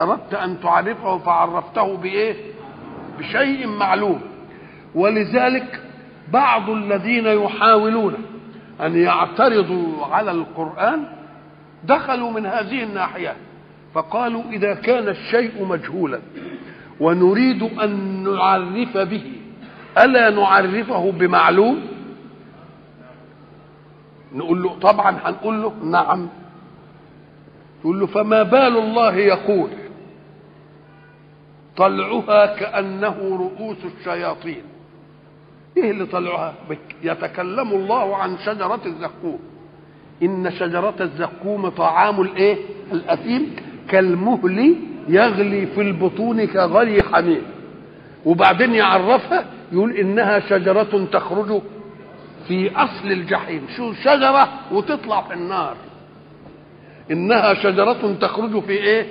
أردت أن تعرفه فعرفته بإيه بشيء معلوم ولذلك بعض الذين يحاولون أن يعترضوا على القرآن دخلوا من هذه الناحية فقالوا إذا كان الشيء مجهولا ونريد أن نعرف به ألا نعرفه بمعلوم نقول له طبعا هنقول له نعم يقول له فما بال الله يقول طلعها كأنه رؤوس الشياطين ايه اللي طلعها يتكلم الله عن شجرة الزقوم إن شجرة الزقوم طعام الايه الأثيم كالمهل يغلي في البطون كغلي حميم وبعدين يعرفها يقول إنها شجرة تخرج في أصل الجحيم شو شجرة وتطلع في النار إنها شجرة تخرج في إيه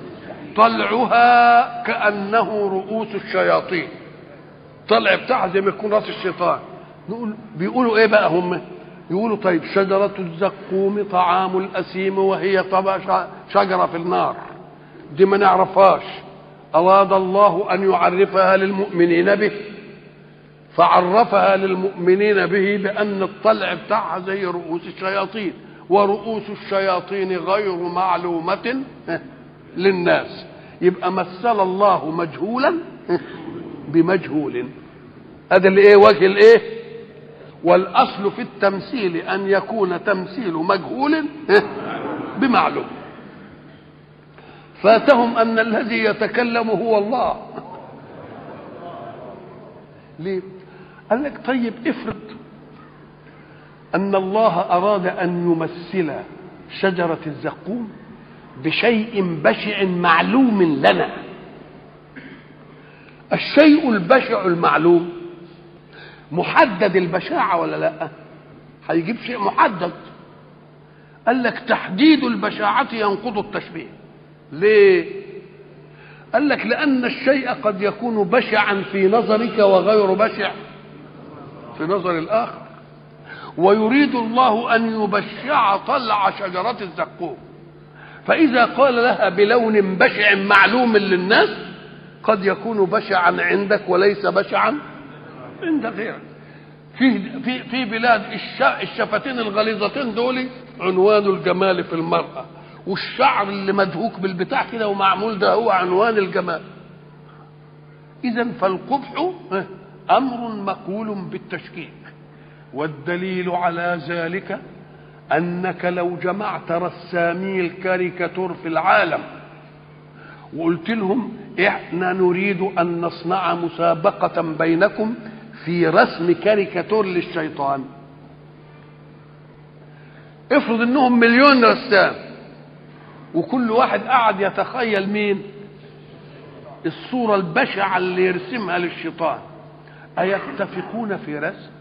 طلعها كأنه رؤوس الشياطين طلع بتاعها زي ما يكون راس الشيطان نقول بيقولوا ايه بقى هم يقولوا طيب شجرة الزقوم طعام الأسيم وهي طبعا شجرة في النار دي ما نعرفهاش أراد الله أن يعرفها للمؤمنين به فعرفها للمؤمنين به بأن الطلع بتاعها زي رؤوس الشياطين ورؤوس الشياطين غير معلومة للناس يبقى مثل الله مجهولا بمجهول هذا اللي ايه وجه الايه والاصل في التمثيل ان يكون تمثيل مجهول بمعلوم فاتهم ان الذي يتكلم هو الله ليه قال لك طيب افرض ان الله اراد ان يمثل شجره الزقوم بشيء بشع معلوم لنا الشيء البشع المعلوم محدد البشاعة ولا لا هيجيب شيء محدد قال لك تحديد البشاعة ينقض التشبيه ليه قال لك لأن الشيء قد يكون بشعا في نظرك وغير بشع في نظر الآخر ويريد الله أن يبشع طلع شجرة الزقوم فإذا قال لها بلون بشع معلوم للناس قد يكون بشعا عندك وليس بشعا عند غيرك في في في بلاد الشفتين الغليظتين دول عنوان الجمال في المرأة والشعر اللي مدهوك بالبتاع كده ومعمول ده هو عنوان الجمال إذا فالقبح أمر مقول بالتشكيك والدليل على ذلك أنك لو جمعت رسامي الكاريكاتور في العالم وقلت لهم احنا نريد ان نصنع مسابقة بينكم في رسم كاريكاتور للشيطان افرض انهم مليون رسام وكل واحد قعد يتخيل مين الصورة البشعة اللي يرسمها للشيطان أيتفقون في رسم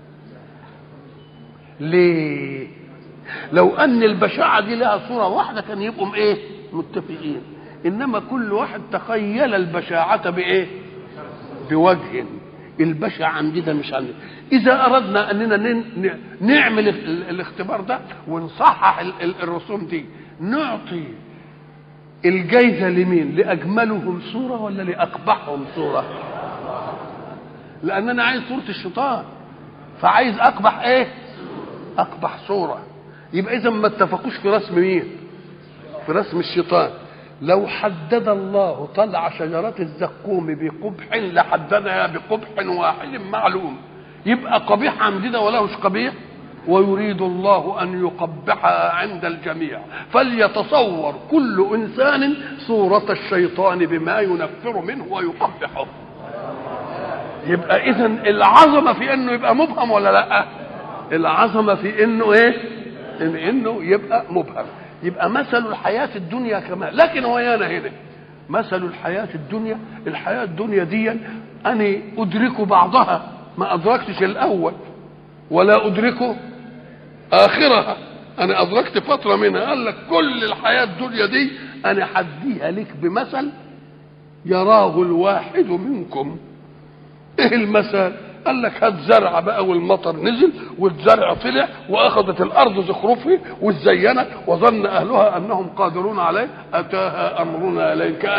ليه لو ان البشاعة دي لها صورة واحدة كان يبقوا ايه متفقين انما كل واحد تخيل البشاعة بايه بوجه البشع عندي ده مش عندي اذا اردنا اننا نعمل الاختبار ده ونصحح الرسوم دي نعطي الجايزة لمين لأجملهم صورة ولا لأقبحهم صورة لأن أنا عايز صورة الشيطان فعايز أقبح إيه أقبح صورة يبقى إذا ما اتفقوش في رسم مين في رسم الشيطان لو حدد الله طلع شجرة الزقوم بقبح لحددها بقبح واحد معلوم يبقى قبيح عندنا ولهش قبيح ويريد الله أن يقبحها عند الجميع فليتصور كل إنسان صورة الشيطان بما ينفر منه ويقبحه يبقى إذا العظمة في أنه يبقى مبهم ولا لأ العظمة في أنه إيه إن إنه يبقى مبهم يبقى مثل الحياة الدنيا كما لكن ويانا هنا مثل الحياة الدنيا الحياة الدنيا دي أنا أدرك بعضها ما أدركتش الأول ولا أدرك آخرها أنا أدركت فترة منها قال لك كل الحياة الدنيا دي أنا حديها لك بمثل يراه الواحد منكم إيه المثل؟ قال لك هات زرع بقى والمطر نزل والزرع طلع واخذت الارض زخرفه وزينت وظن اهلها انهم قادرون عليه اتاها امرنا ليل